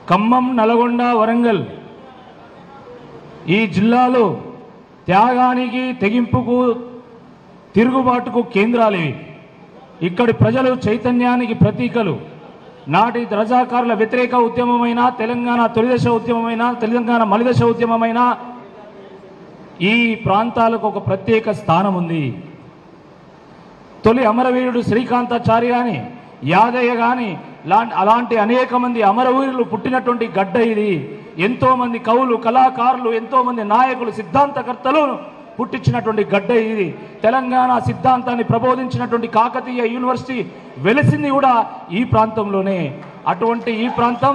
ఖమ్మం నల్గొండ వరంగల్ ఈ జిల్లాలు త్యాగానికి తెగింపుకు తిరుగుబాటుకు కేంద్రాలు ఇవి ఇక్కడి ప్రజలు చైతన్యానికి ప్రతీకలు నాటి రజాకారుల వ్యతిరేక ఉద్యమమైన తెలంగాణ తొలిదశ ఉద్యమమైన తెలంగాణ మలిదశ ఉద్యమమైన ఈ ప్రాంతాలకు ఒక ప్రత్యేక స్థానం ఉంది తొలి అమరవీరుడు శ్రీకాంతాచారి కానీ యాదయ్య కానీ లాంటి అలాంటి అనేక మంది అమరవీరులు పుట్టినటువంటి గడ్డ ఇది ఎంతో మంది కవులు కళాకారులు ఎంతో మంది నాయకులు సిద్ధాంతకర్తలు పుట్టించినటువంటి గడ్డ ఇది తెలంగాణ సిద్ధాంతాన్ని ప్రబోధించినటువంటి కాకతీయ యూనివర్సిటీ వెలిసింది కూడా ఈ ప్రాంతంలోనే అటువంటి ఈ ప్రాంతం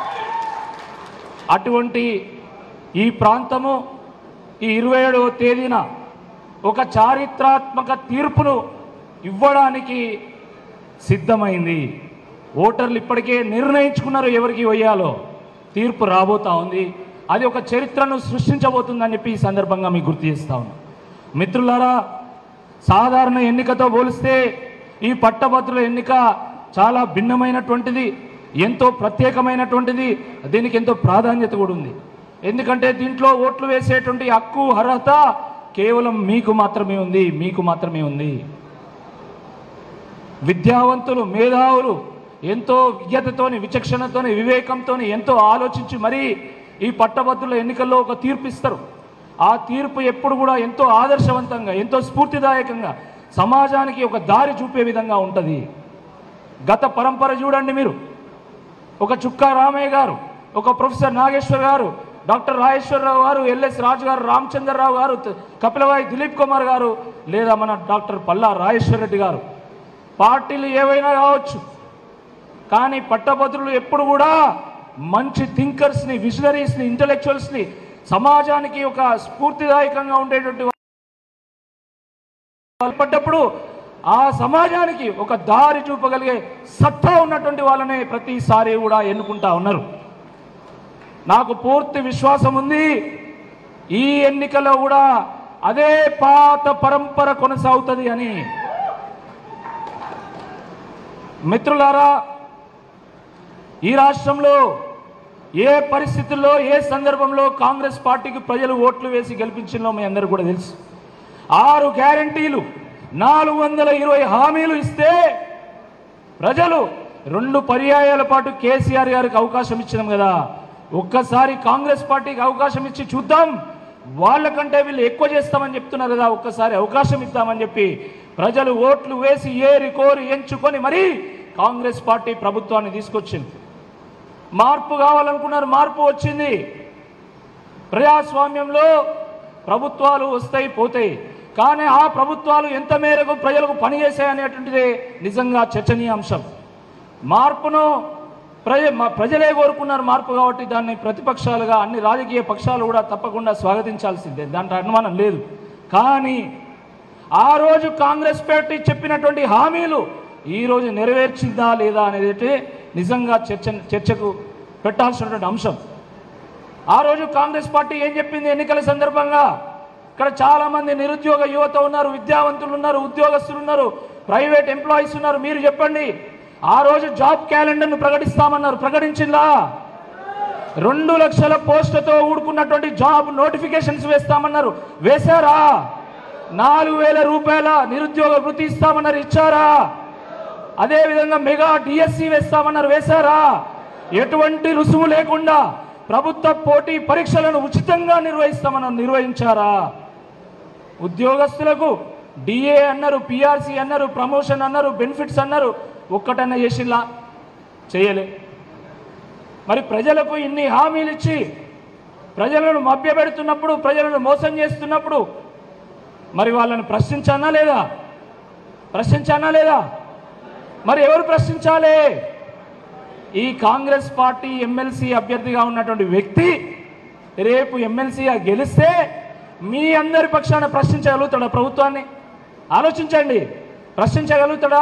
అటువంటి ఈ ప్రాంతము ఈ ఇరవై ఏడవ తేదీన ఒక చారిత్రాత్మక తీర్పును ఇవ్వడానికి సిద్ధమైంది ఓటర్లు ఇప్పటికే నిర్ణయించుకున్నారు ఎవరికి వేయాలో తీర్పు రాబోతా ఉంది అది ఒక చరిత్రను సృష్టించబోతుందని చెప్పి ఈ సందర్భంగా మీకు గుర్తు చేస్తా ఉన్నా మిత్రులారా సాధారణ ఎన్నికతో పోలిస్తే ఈ పట్టభద్రుల ఎన్నిక చాలా భిన్నమైనటువంటిది ఎంతో ప్రత్యేకమైనటువంటిది దీనికి ఎంతో ప్రాధాన్యత కూడా ఉంది ఎందుకంటే దీంట్లో ఓట్లు వేసేటువంటి హక్కు అర్హత కేవలం మీకు మాత్రమే ఉంది మీకు మాత్రమే ఉంది విద్యావంతులు మేధావులు ఎంతో విజ్ఞతతోని విచక్షణతోని వివేకంతోని ఎంతో ఆలోచించి మరీ ఈ పట్టభద్రుల ఎన్నికల్లో ఒక తీర్పు ఇస్తారు ఆ తీర్పు ఎప్పుడు కూడా ఎంతో ఆదర్శవంతంగా ఎంతో స్ఫూర్తిదాయకంగా సమాజానికి ఒక దారి చూపే విధంగా ఉంటుంది గత పరంపర చూడండి మీరు ఒక చుక్కా రామయ్య గారు ఒక ప్రొఫెసర్ నాగేశ్వర్ గారు డాక్టర్ రాజేశ్వరరావు గారు ఎల్ఎస్ రాజు గారు రామచంద్రరావు గారు త- కపిలవాయి దిలీప్ కుమార్ గారు లేదా మన డాక్టర్ పల్లా రాజేశ్వర రెడ్డి గారు పార్టీలు ఏవైనా కావచ్చు కానీ పట్టభద్రులు ఎప్పుడు కూడా మంచి థింకర్స్ని విజనరీస్ని ఇంటలెక్చువల్స్ని సమాజానికి ఒక స్ఫూర్తిదాయకంగా ఉండేటువంటి వాళ్ళు పడ్డప్పుడు ఆ సమాజానికి ఒక దారి చూపగలిగే సత్తా ఉన్నటువంటి వాళ్ళనే ప్రతిసారి కూడా ఎన్నుకుంటా ఉన్నారు నాకు పూర్తి విశ్వాసం ఉంది ఈ ఎన్నికలో కూడా అదే పాత పరంపర కొనసాగుతుంది అని మిత్రులారా ఈ రాష్ట్రంలో ఏ పరిస్థితుల్లో ఏ సందర్భంలో కాంగ్రెస్ పార్టీకి ప్రజలు ఓట్లు వేసి గెలిపించిందో మీ అందరూ కూడా తెలుసు ఆరు గ్యారంటీలు నాలుగు వందల ఇరవై హామీలు ఇస్తే ప్రజలు రెండు పర్యాయాల పాటు కేసీఆర్ గారికి అవకాశం ఇచ్చినాం కదా ఒక్కసారి కాంగ్రెస్ పార్టీకి అవకాశం ఇచ్చి చూద్దాం వాళ్ళకంటే వీళ్ళు ఎక్కువ చేస్తామని చెప్తున్నారు కదా ఒక్కసారి అవకాశం ఇద్దామని చెప్పి ప్రజలు ఓట్లు వేసి ఏరి కోరి ఎంచుకొని మరీ కాంగ్రెస్ పార్టీ ప్రభుత్వాన్ని తీసుకొచ్చింది మార్పు కావాలనుకున్నారు మార్పు వచ్చింది ప్రజాస్వామ్యంలో ప్రభుత్వాలు వస్తాయి పోతాయి కానీ ఆ ప్రభుత్వాలు ఎంత మేరకు ప్రజలకు పనిచేసాయి అనేటువంటిది నిజంగా చర్చనీయాంశం మార్పును ప్రజ మ- ప్రజలే కోరుకున్నారు మార్పు కాబట్టి దాన్ని ప్రతిపక్షాలుగా అన్ని రాజకీయ పక్షాలు కూడా తప్పకుండా స్వాగతించాల్సిందే దాంట్లో అనుమానం లేదు కానీ ఆ రోజు కాంగ్రెస్ పార్టీ చెప్పినటువంటి హామీలు ఈ రోజు నెరవేర్చిందా లేదా అనేది నిజంగా చర్చ చర్చకు పెట్టాల్సినటువంటి అంశం ఆ రోజు కాంగ్రెస్ పార్టీ ఏం చెప్పింది ఎన్నికల సందర్భంగా ఇక్కడ చాలా మంది నిరుద్యోగ యువత ఉన్నారు విద్యావంతులు ఉన్నారు ఉద్యోగస్తులు ఉన్నారు ప్రైవేట్ ఎంప్లాయీస్ ఉన్నారు మీరు చెప్పండి ఆ రోజు జాబ్ క్యాలెండర్ను ప్రకటిస్తామన్నారు ప్రకటించిందా రెండు లక్షల పోస్టులతో ఊడుకున్నటువంటి జాబ్ నోటిఫికేషన్స్ వేస్తామన్నారు వేశారా నాలుగు వేల రూపాయల నిరుద్యోగ వృత్తి ఇస్తామన్నారు ఇచ్చారా అదే విధంగా మెగా డిఎస్సి వేస్తామన్నారు వేశారా ఎటువంటి రుసుము లేకుండా ప్రభుత్వ పోటీ పరీక్షలను ఉచితంగా నిర్వహిస్తామన్నారు నిర్వహించారా ఉద్యోగస్తులకు డిఏ అన్నారు పిఆర్సి అన్నారు ప్రమోషన్ అన్నారు బెనిఫిట్స్ అన్నారు ఒక్కటన్నా చేసింలా చేయలే మరి ప్రజలకు ఇన్ని హామీలు ఇచ్చి ప్రజలను మభ్యపెడుతున్నప్పుడు ప్రజలను మోసం చేస్తున్నప్పుడు మరి వాళ్ళని ప్రశ్నించానా లేదా ప్రశ్నించానా లేదా మరి ఎవరు ప్రశ్నించాలి ఈ కాంగ్రెస్ పార్టీ ఎమ్మెల్సీ అభ్యర్థిగా ఉన్నటువంటి వ్యక్తి రేపు ఎమ్మెల్సీగా గెలిస్తే మీ అందరి పక్షాన ప్రశ్నించగలుగుతాడా ప్రభుత్వాన్ని ఆలోచించండి ప్రశ్నించగలుగుతాడా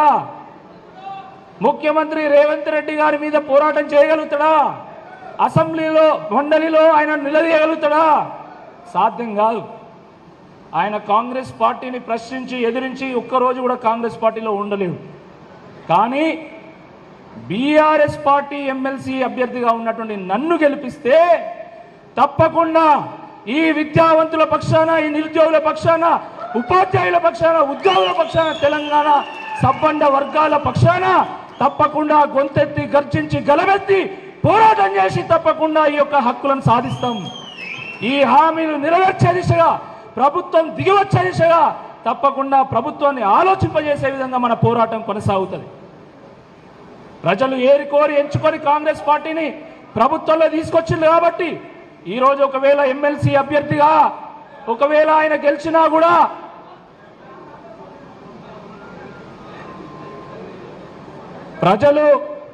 ముఖ్యమంత్రి రేవంత్ రెడ్డి గారి మీద పోరాటం చేయగలుగుతాడా అసెంబ్లీలో మండలిలో ఆయన నిలదీయగలుగుతాడా సాధ్యం కాదు ఆయన కాంగ్రెస్ పార్టీని ప్రశ్నించి ఎదిరించి ఒక్కరోజు కూడా కాంగ్రెస్ పార్టీలో ఉండలేవు కానీ బీఆర్ఎస్ పార్టీ ఎమ్మెల్సీ అభ్యర్థిగా ఉన్నటువంటి నన్ను గెలిపిస్తే తప్పకుండా ఈ విద్యావంతుల పక్షాన ఈ నిరుద్యోగుల పక్షాన ఉపాధ్యాయుల పక్షాన ఉద్యోగుల పక్షాన తెలంగాణ సబ్బండ వర్గాల పక్షాన తప్పకుండా గొంతెత్తి గర్జించి గలమెత్తి పోరాటం చేసి తప్పకుండా ఈ యొక్క హక్కులను సాధిస్తాం ఈ హామీలు నెరవేర్చే దిశగా ప్రభుత్వం దిగివచ్చే దిశగా తప్పకుండా ప్రభుత్వాన్ని ఆలోచింపజేసే విధంగా మన పోరాటం కొనసాగుతుంది ప్రజలు ఏరి కోరి ఎంచుకొని కాంగ్రెస్ పార్టీని ప్రభుత్వంలో తీసుకొచ్చింది కాబట్టి ఈరోజు ఒకవేళ ఎమ్మెల్సీ అభ్యర్థిగా ఒకవేళ ఆయన గెలిచినా కూడా ప్రజలు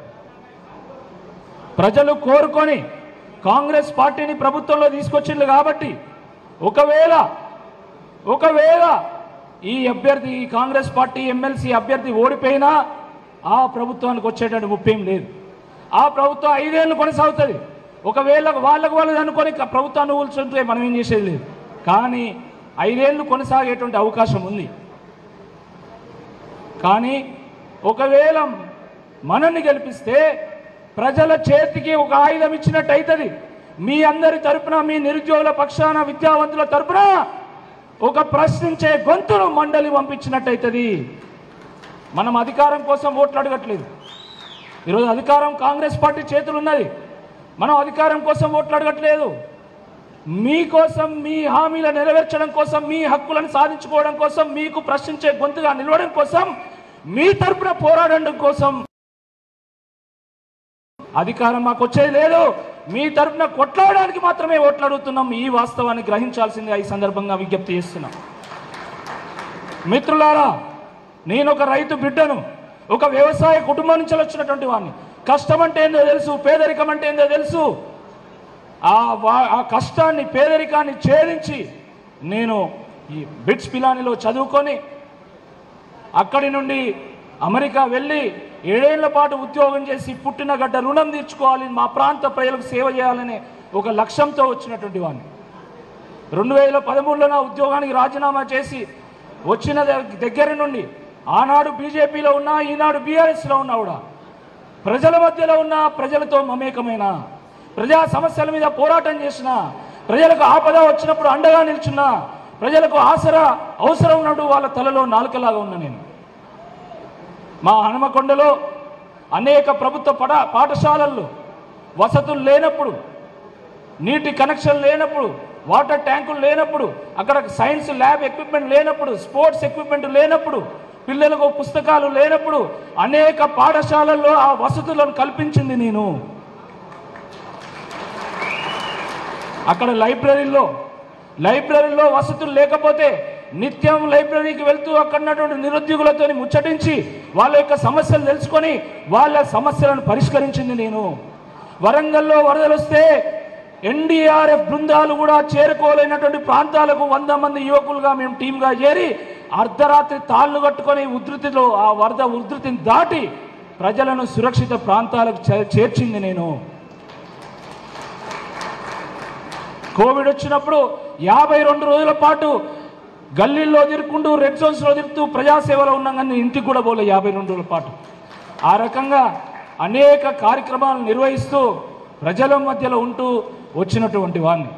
ప్రజలు కోరుకొని కాంగ్రెస్ పార్టీని ప్రభుత్వంలో తీసుకొచ్చిండ్రు కాబట్టి ఒకవేళ ఒకవేళ ఈ అభ్యర్థి ఈ కాంగ్రెస్ పార్టీ ఎమ్మెల్సీ అభ్యర్థి ఓడిపోయినా ఆ ప్రభుత్వానికి వచ్చేటట్టు ముప్పేం లేదు ఆ ప్రభుత్వం ఐదేళ్ళు కొనసాగుతుంది ఒకవేళ వాళ్ళకు వాళ్ళు అనుకొని క- ప్రభుత్వాన్ని కూల్చుంటే మనం ఏం చేసేది లేదు కానీ ఐదేళ్ళు కొనసాగేటువంటి అవకాశం ఉంది కానీ ఒకవేళ మనల్ని గెలిపిస్తే ప్రజల చేతికి ఒక ఆయుధం ఇచ్చినట్టు అవుతుంది మీ అందరి తరపున మీ నిరుద్యోగుల పక్షాన విద్యావంతుల తరపున ఒక ప్రశ్నించే గొంతును మండలి పంపించినట్టు అవుతుంది మనం అధికారం కోసం ఓట్లు అడగట్లేదు ఈరోజు అధికారం కాంగ్రెస్ పార్టీ చేతులు ఉన్నది మనం అధికారం కోసం ఓట్లు అడగట్లేదు మీకోసం మీ హామీల నెరవేర్చడం కోసం మీ హక్కులను సాధించుకోవడం కోసం మీకు ప్రశ్నించే గొంతుగా నిలవడం కోసం మీ తరపున పోరాడడం కోసం అధికారం మాకు వచ్చేది లేదు మీ తరపున కొట్లాడడానికి మాత్రమే ఓట్లు అడుగుతున్నాం ఈ వాస్తవాన్ని గ్రహించాల్సిందిగా ఈ సందర్భంగా విజ్ఞప్తి చేస్తున్నాం మిత్రులారా నేను ఒక రైతు బిడ్డను ఒక వ్యవసాయ కుటుంబం నుంచి వచ్చినటువంటి వాడిని కష్టం అంటే ఏందో తెలుసు పేదరికం అంటే ఏందో తెలుసు ఆ వా- ఆ కష్టాన్ని పేదరికాన్ని ఛేదించి నేను ఈ బిట్స్ పిలానిలో చదువుకొని అక్కడి నుండి అమెరికా వెళ్ళి ఏడేళ్ల పాటు ఉద్యోగం చేసి పుట్టిన గడ్డ రుణం తీర్చుకోవాలి మా ప్రాంత ప్రజలకు సేవ చేయాలనే ఒక లక్ష్యంతో వచ్చినటువంటి వాడిని రెండు వేల పదమూడులో నా ఉద్యోగానికి రాజీనామా చేసి వచ్చిన ద- దగ్గర నుండి ఆనాడు బీజేపీలో ఉన్నా ఈనాడు బీఆర్ఎస్లో ఉన్నా కూడా ప్రజల మధ్యలో ఉన్న ప్రజలతో మమేకమైన ప్రజా సమస్యల మీద పోరాటం చేసిన ప్రజలకు ఆపద వచ్చినప్పుడు అండగా నిల్చున్నా ప్రజలకు ఆసరా అవసరం ఉన్నప్పుడు వాళ్ళ తలలో నాలుకలాగా ఉన్నా నేను మా హనుమకొండలో అనేక ప్రభుత్వ పడ పాఠశాలల్లో వసతులు లేనప్పుడు నీటి కనెక్షన్ లేనప్పుడు వాటర్ ట్యాంకులు లేనప్పుడు అక్కడ సైన్స్ ల్యాబ్ ఎక్విప్మెంట్ లేనప్పుడు స్పోర్ట్స్ ఎక్విప్మెంట్ లేనప్పుడు పిల్లలకు పుస్తకాలు లేనప్పుడు అనేక పాఠశాలల్లో ఆ వసతులను కల్పించింది నేను అక్కడ లైబ్రరీలో లైబ్రరీలో వసతులు లేకపోతే నిత్యం లైబ్రరీకి వెళ్తూ అక్కడ ఉన్నటువంటి నిరుద్యోగులతో ముచ్చటించి వాళ్ళ యొక్క సమస్యలు తెలుసుకొని వాళ్ళ సమస్యలను పరిష్కరించింది నేను వరంగల్లో వరదలు వస్తే ఎన్డీఆర్ఎఫ్ బృందాలు కూడా చేరుకోలేనటువంటి ప్రాంతాలకు వంద మంది యువకులుగా మేము టీంగా చేరి అర్ధరాత్రి తాళ్లు కట్టుకొని ఉధృతిలో ఆ వరద ఉధృతిని దాటి ప్రజలను సురక్షిత ప్రాంతాలకు చే- చేర్చింది నేను కోవిడ్ వచ్చినప్పుడు యాభై రెండు రోజుల పాటు గల్లీల్లో తిరుక్కుంటూ రెడ్ జోన్స్లో తిరుగుతూ ప్రజాసేవలో ఉన్నాం కానీ ఇంటికి కూడా పోలే యాభై రెండు రోజుల పాటు ఆ రకంగా అనేక కార్యక్రమాలు నిర్వహిస్తూ ప్రజల మధ్యలో ఉంటూ వచ్చినటువంటి వాడిని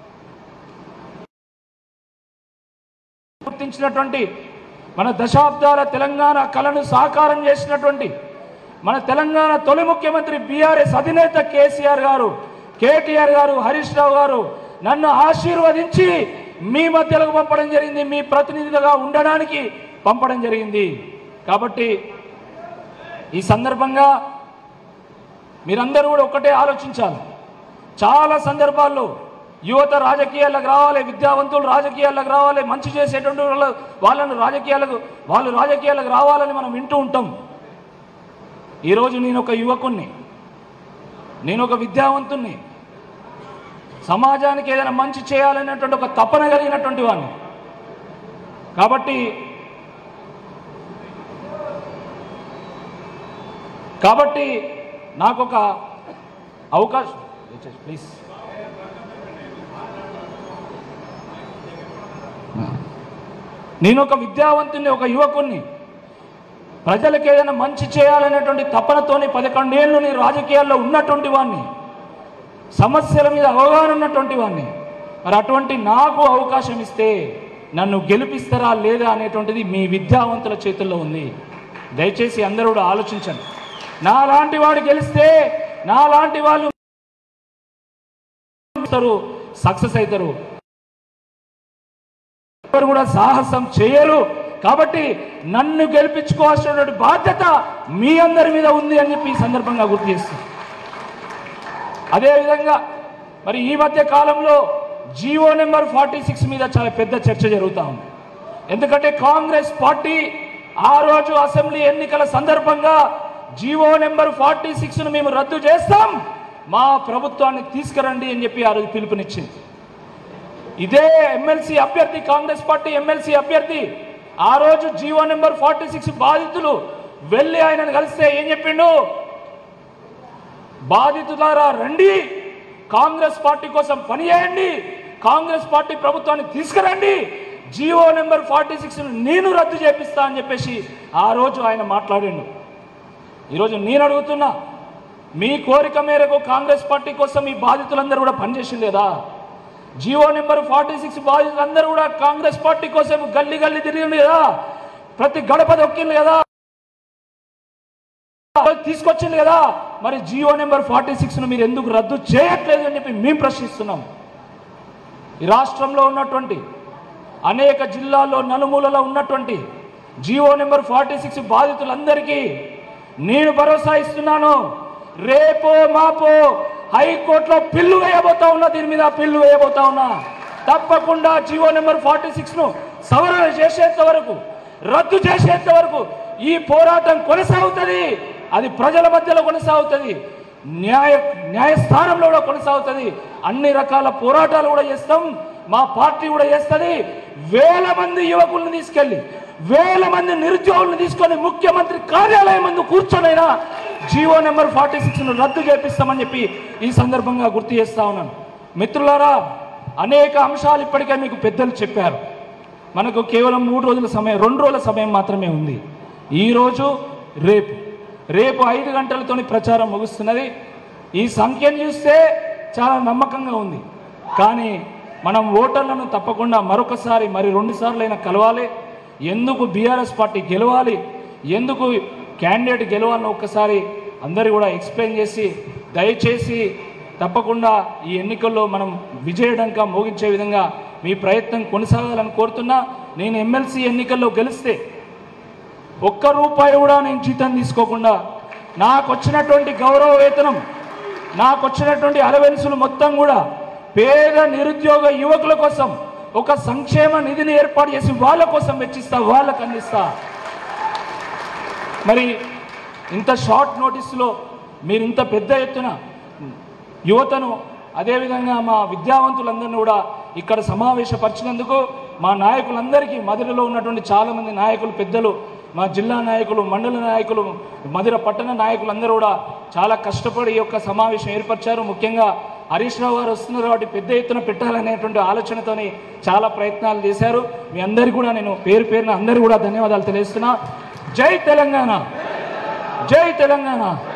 గుర్తించినటువంటి మన దశాబ్దాల తెలంగాణ కళను సాకారం చేసినటువంటి మన తెలంగాణ తొలి ముఖ్యమంత్రి బీఆర్ఎస్ అధినేత కేసీఆర్ గారు కేటీఆర్ గారు హరీష్ రావు గారు నన్ను ఆశీర్వదించి మీ మధ్యలోకి పంపడం జరిగింది మీ ప్రతినిధులుగా ఉండడానికి పంపడం జరిగింది కాబట్టి ఈ సందర్భంగా మీరందరూ కూడా ఒక్కటే ఆలోచించాలి చాలా సందర్భాల్లో యువత రాజకీయాలకు రావాలి విద్యావంతులు రాజకీయాలకు రావాలి మంచి చేసేటువంటి వాళ్ళ వాళ్ళను రాజకీయాలకు వాళ్ళు రాజకీయాలకు రావాలని మనం వింటూ ఉంటాం ఈరోజు నేను ఒక యువకుణ్ణి నేను ఒక విద్యావంతుణ్ణి సమాజానికి ఏదైనా మంచి చేయాలనేటువంటి ఒక తపన కలిగినటువంటి వాడిని కాబట్టి కాబట్టి నాకు ఒక అవకాశం ప్లీజ్ నేను ఒక విద్యావంతుని ఒక యువకుణ్ణి ప్రజలకు ఏదైనా మంచి చేయాలనేటువంటి తపనతోని పదకొండేళ్ళు నీ రాజకీయాల్లో ఉన్నటువంటి వాడిని సమస్యల మీద అవగాహన ఉన్నటువంటి వాడిని మరి అటువంటి నాకు అవకాశం ఇస్తే నన్ను గెలిపిస్తారా లేదా అనేటువంటిది మీ విద్యావంతుల చేతుల్లో ఉంది దయచేసి అందరూ కూడా ఆలోచించండి నాలాంటి వాడు గెలిస్తే నాలాంటి వాళ్ళు సక్సెస్ అవుతారు ఎవరు కూడా సాహసం చేయరు కాబట్టి నన్ను గెలిపించుకోవాల్సినటువంటి బాధ్యత మీ అందరి మీద ఉంది అని చెప్పి ఈ సందర్భంగా గుర్తు చేస్తాను అదేవిధంగా మరి ఈ మధ్య కాలంలో జీవో నెంబర్ ఫార్టీ సిక్స్ మీద చాలా పెద్ద చర్చ జరుగుతూ ఉంది ఎందుకంటే కాంగ్రెస్ పార్టీ ఆ రోజు అసెంబ్లీ ఎన్నికల సందర్భంగా జీవో నెంబర్ ఫార్టీ సిక్స్ను మేము రద్దు చేస్తాం మా ప్రభుత్వాన్ని తీసుకురండి అని చెప్పి ఆ రోజు పిలుపునిచ్చింది ఇదే ఎమ్మెల్సీ అభ్యర్థి కాంగ్రెస్ పార్టీ ఎమ్మెల్సీ అభ్యర్థి ఆ రోజు జీవో నెంబర్ ఫార్టీ సిక్స్ బాధితులు వెళ్ళి ఆయనను కలిస్తే ఏం చెప్పిండు బాధితులారా రండి కాంగ్రెస్ పార్టీ కోసం పనిచేయండి కాంగ్రెస్ పార్టీ ప్రభుత్వాన్ని తీసుకురండి జీవో నెంబర్ ఫార్టీ సిక్స్ నేను రద్దు చేపిస్తా అని చెప్పేసి ఆ రోజు ఆయన మాట్లాడిండు ఈరోజు నేను అడుగుతున్నా మీ కోరిక మేరకు కాంగ్రెస్ పార్టీ కోసం ఈ బాధితులందరూ కూడా పనిచేసింది లేదా జీవో నెంబర్ ఫార్టీ సిక్స్ బాధితులందరూ కూడా కాంగ్రెస్ పార్టీ కోసం గల్లీ గల్లీ తిరిగింది కదా ప్రతి గడప దొక్కింది కదా తీసుకొచ్చింది కదా మరి జియో నెంబర్ ఫార్టీ సిక్స్ ను మీరు ఎందుకు రద్దు చేయట్లేదు అని చెప్పి మేము ప్రశ్నిస్తున్నాం ఈ రాష్ట్రంలో ఉన్నటువంటి అనేక జిల్లాల్లో నలుమూలలో ఉన్నటువంటి జియో నెంబర్ ఫార్టీ సిక్స్ బాధితులందరికీ నేను భరోసా ఇస్తున్నాను రేపో మాపో హైకోర్టులో పిల్లు వేయబోతా ఉన్నా దీని మీద పిల్లు వేయబోతా ఉన్నా తప్పకుండా జియో నెంబర్ ఫార్టీ సిక్స్ ను సవరణ చేసేంత వరకు రద్దు చేసేంత వరకు ఈ పోరాటం కొనసాగుతుంది అది ప్రజల మధ్యలో కొనసాగుతుంది న్యాయ న్యాయస్థానంలో కూడా కొనసాగుతుంది అన్ని రకాల పోరాటాలు కూడా చేస్తాం మా పార్టీ కూడా చేస్తుంది వేల మంది యువకుల్ని తీసుకెళ్ళి వేల మంది నిరుద్యోగులను తీసుకొని ముఖ్యమంత్రి కార్యాలయం ముందు కూర్చొనైనా జీవో నెంబర్ ఫార్టీ సిక్స్ ను రద్దు చేపిస్తామని చెప్పి ఈ సందర్భంగా గుర్తు చేస్తా ఉన్నాను మిత్రులారా అనేక అంశాలు ఇప్పటికే మీకు పెద్దలు చెప్పారు మనకు కేవలం మూడు రోజుల సమయం రెండు రోజుల సమయం మాత్రమే ఉంది ఈరోజు రేపు రేపు ఐదు గంటలతోని ప్రచారం ముగుస్తున్నది ఈ సంఖ్యను చూస్తే చాలా నమ్మకంగా ఉంది కానీ మనం ఓటర్లను తప్పకుండా మరొకసారి మరి రెండు సార్లైనా కలవాలి ఎందుకు బీఆర్ఎస్ పార్టీ గెలవాలి ఎందుకు క్యాండిడేట్ గెలవాలని ఒక్కసారి అందరూ కూడా ఎక్స్ప్లెయిన్ చేసి దయచేసి తప్పకుండా ఈ ఎన్నికల్లో మనం విజయడంగా మోగించే విధంగా మీ ప్రయత్నం కొనసాగాలని కోరుతున్నా నేను ఎమ్మెల్సీ ఎన్నికల్లో గెలిస్తే ఒక్క రూపాయి కూడా నేను జీతం తీసుకోకుండా నాకు వచ్చినటువంటి గౌరవ వేతనం నాకు వచ్చినటువంటి అలవెన్సులు మొత్తం కూడా పేద నిరుద్యోగ యువకుల కోసం ఒక సంక్షేమ నిధిని ఏర్పాటు చేసి వాళ్ళ కోసం వెచ్చిస్తా వాళ్ళకు అందిస్తా మరి ఇంత షార్ట్ నోటీస్లో మీరు ఇంత పెద్ద ఎత్తున యువతను అదేవిధంగా మా విద్యావంతులందరినీ కూడా ఇక్కడ సమావేశపరిచినందుకు మా నాయకులందరికీ మధురలో ఉన్నటువంటి చాలామంది నాయకులు పెద్దలు మా జిల్లా నాయకులు మండల నాయకులు మధుర పట్టణ నాయకులు అందరూ కూడా చాలా కష్టపడి ఈ యొక్క సమావేశం ఏర్పరిచారు ముఖ్యంగా హరీష్ రావు గారు వస్తున్నారు కాబట్టి పెద్ద ఎత్తున పెట్టాలనేటువంటి ఆలోచనతోని చాలా ప్రయత్నాలు చేశారు మీ అందరికీ కూడా నేను పేరు పేరున అందరూ కూడా ధన్యవాదాలు తెలియజేస్తున్నా జై తెలంగాణ జై తెలంగాణ